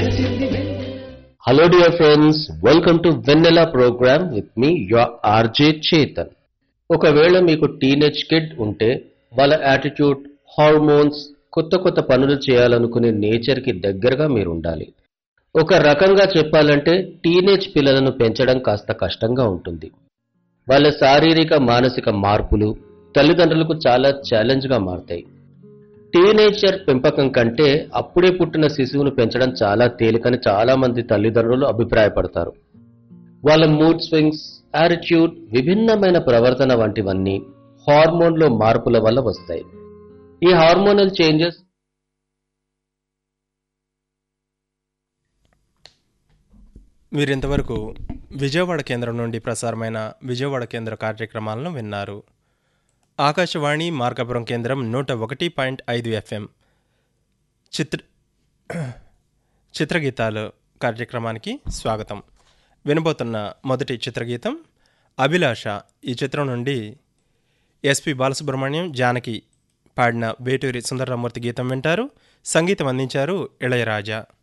Hello dear friends, welcome to Vanilla program with me, your RJ Chetan. ఒకవేళ మీకు teenage kid ఉంటే వాళ్ళ attitude hormones కొత్త కొత్త పనులు చేయాలనుకునే నేచర్ కి దగ్గరగా మీరు ఉండాలి ఒక రకంగా చెప్పాలంటే టీనేజ్ పిల్లలను పెంచడం కాస్త కష్టంగా ఉంటుంది వాళ్ళ శారీరక మానసిక మార్పులు తల్లిదండ్రులకు చాలా ఛాలెంజ్ గా మారతాయి టీనేజర్ పెంపకం కంటే అప్పుడే పుట్టిన శిశువును పెంచడం చాలా తేలికని చాలా మంది తల్లిదండ్రులు అభిప్రాయపడతారు వాళ్ళ మూడ్ స్వింగ్స్ యాటిట్యూడ్ విభిన్నమైన ప్రవర్తన వంటివన్నీ హార్మోన్లో మార్పుల వల్ల వస్తాయి ఈ హార్మోనల్ చేంజెస్ వీరింతవరకు విజయవాడ కేంద్రం నుండి ప్రసారమైన విజయవాడ కేంద్ర కార్యక్రమాలను విన్నారు ఆకాశవాణి మార్కాపురం కేంద్రం నూట ఒకటి పాయింట్ ఐదు ఎఫ్ఎం చిత్ర చిత్రగీతాలు కార్యక్రమానికి స్వాగతం వినబోతున్న మొదటి చిత్రగీతం అభిలాష ఈ చిత్రం నుండి ఎస్పి బాలసుబ్రహ్మణ్యం జానకి పాడిన వేటూరి సుందరరామూర్తి గీతం వింటారు సంగీతం అందించారు ఇళయరాజా